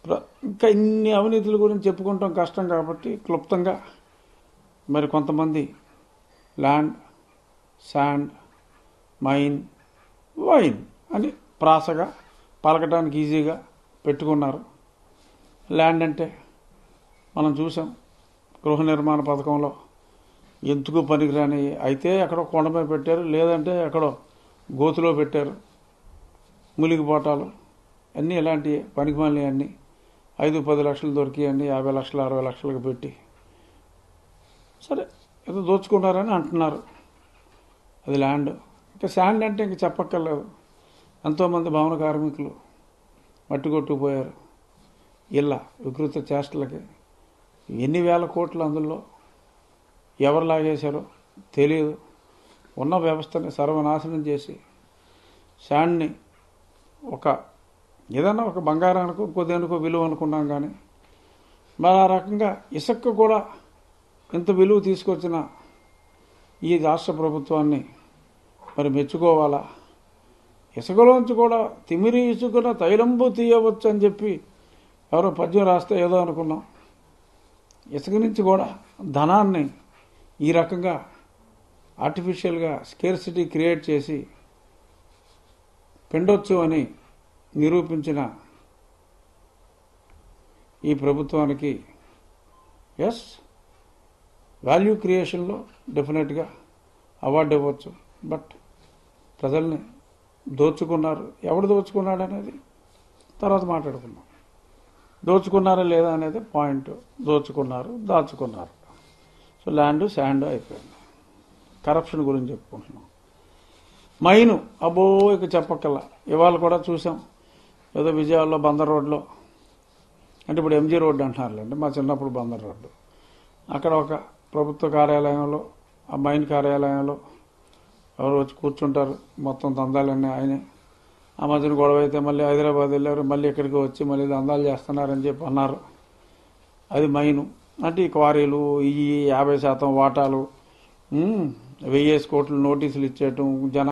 ప్ర- ఇంకా ఇన్ని అవినీతుల గురించి చెప్పుకుంటాం కష్టం కాబట్టి క్లుప్తంగా మరి కొంతమంది ల్యాండ్ శాండ్ మైన్ వైన్ అని ప్రాసగా పలకటానికి ఈజీగా పెట్టుకున్నారు ల్యాండ్ అంటే మనం చూసాం గృహ నిర్మాణ పథకంలో ఎందుకు పనికిరాని అయితే ఎక్కడో కొండపై పెట్టారు లేదంటే ఎక్కడో గోతులో పెట్టారు ములిగిపోటాలు అన్నీ ఇలాంటి పనికి మళ్ళీ అన్నీ ఐదు పది లక్షలు దొరికి అన్ని యాభై లక్షలు అరవై లక్షలకు పెట్టి సరే ఏదో దోచుకున్నారని అంటున్నారు అది ల్యాండ్ ఇంకా శాండ్ అంటే ఇంక చెప్పక్కర్లేదు ఎంతోమంది భవన కార్మికులు మట్టి కొట్టుకుపోయారు ఇళ్ళ వికృత చేష్టలకి ఎన్ని వేల కోట్లు అందులో ఎవరు లాగేశారో తెలియదు ఉన్న వ్యవస్థని సర్వనాశనం చేసి శాండ్ని ఒక ఏదైనా ఒక బంగారానికో ఇంకో దేనికో విలువ అనుకున్నాం కానీ మరి ఆ రకంగా ఇసుక కూడా ఇంత విలువ తీసుకొచ్చిన ఈ రాష్ట్ర ప్రభుత్వాన్ని మరి మెచ్చుకోవాలా ఇసుకలోంచి కూడా తిమిరి ఇసుకన తైలంబు తీయవచ్చు అని చెప్పి ఎవరో పద్యం రాస్తే ఏదో అనుకున్నాం ఇసుక నుంచి కూడా ధనాన్ని ఈ రకంగా ఆర్టిఫిషియల్గా స్కేర్సిటీ క్రియేట్ చేసి పిండొచ్చు అని నిరూపించిన ఈ ప్రభుత్వానికి ఎస్ వాల్యూ క్రియేషన్లో డెఫినెట్గా అవార్డు ఇవ్వచ్చు బట్ ప్రజల్ని దోచుకున్నారు ఎవడు దోచుకున్నాడు అనేది తర్వాత మాట్లాడుకుందాం దోచుకున్నారా లేదా అనేది పాయింట్ దోచుకున్నారు దాచుకున్నారు సో ల్యాండ్ శాండ్ అయిపోయింది కరప్షన్ గురించి చెప్పుకుంటున్నాం మైను అబ్బో ఇక చెప్పక్కల్లా ఇవాళ కూడా చూసాం ఏదో విజయవాడలో బందర్ రోడ్లో అంటే ఇప్పుడు ఎంజీ రోడ్డు అంటున్నారులేండి మా చిన్నప్పుడు బందర్ రోడ్డు అక్కడ ఒక ప్రభుత్వ కార్యాలయంలో ఆ మైన్ కార్యాలయంలో ఎవరు వచ్చి కూర్చుంటారు మొత్తం దందాలన్నీ ఆయనే ఆ మధ్యన గొడవ అయితే మళ్ళీ హైదరాబాద్ వెళ్ళారు మళ్ళీ ఇక్కడికి వచ్చి మళ్ళీ దందాలు చేస్తున్నారని చెప్పి అన్నారు అది మైను అంటే ఈ క్వారీలు ఈ యాభై శాతం వాటాలు ఉమ్, వెయ్యేసి కోట్లు నోటీసులు ఇచ్చేయటం జన